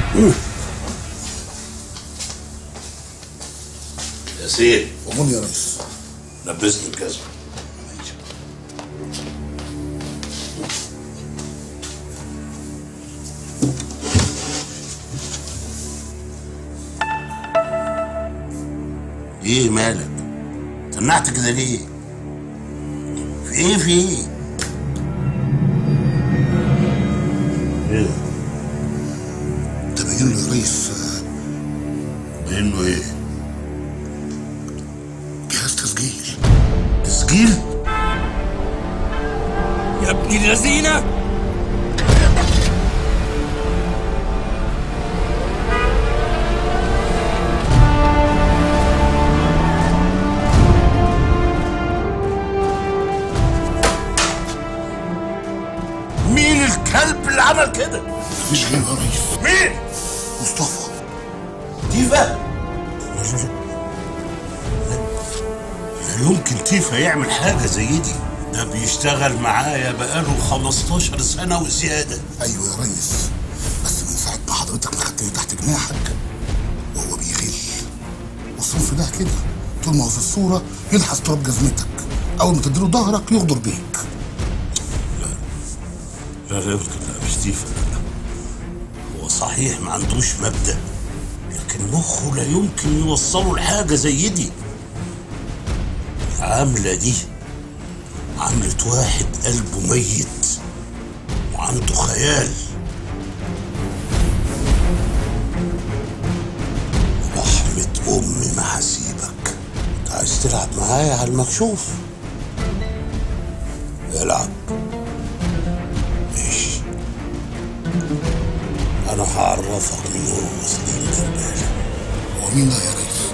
ياسين أمون يا ريس لبسني الجزمة ايه مالك؟ تنحت كده ليه؟ في ايه في ايه؟ ايه ده؟ تبين له يا ريس باين له ايه؟ جهاز تسجيل تسجيل؟ يا ابن اللذينة مين الكلب اللي عمل كده؟ مفيش غيره يا ريس مين؟ مصطفى تيفا لا يمكن تيفا يعمل حاجة زي دي ده بيشتغل معايا بقاله 15 سنة وزيادة أيوة يا ريس بس من ساعة ما حضرتك ما خدتني تحت جناحك وهو بيغل والصنف ده كده طول ما هو في الصورة يلحس تراب جزمتك أول ما تديله ظهرك يغدر بيك لا لا يمكن لا مش تيفا لا هو صحيح ما عندوش مبدأ لكن مخه لا يمكن يوصله لحاجة زي دي العاملة دي عاملة واحد قلبه ميت وعنده خيال رحمة أمي ما هسيبك انت عايز تلعب معايا على المكشوف العب ماشي انا هعرفك مين هو سليم جبالة هو مين ده يا ريس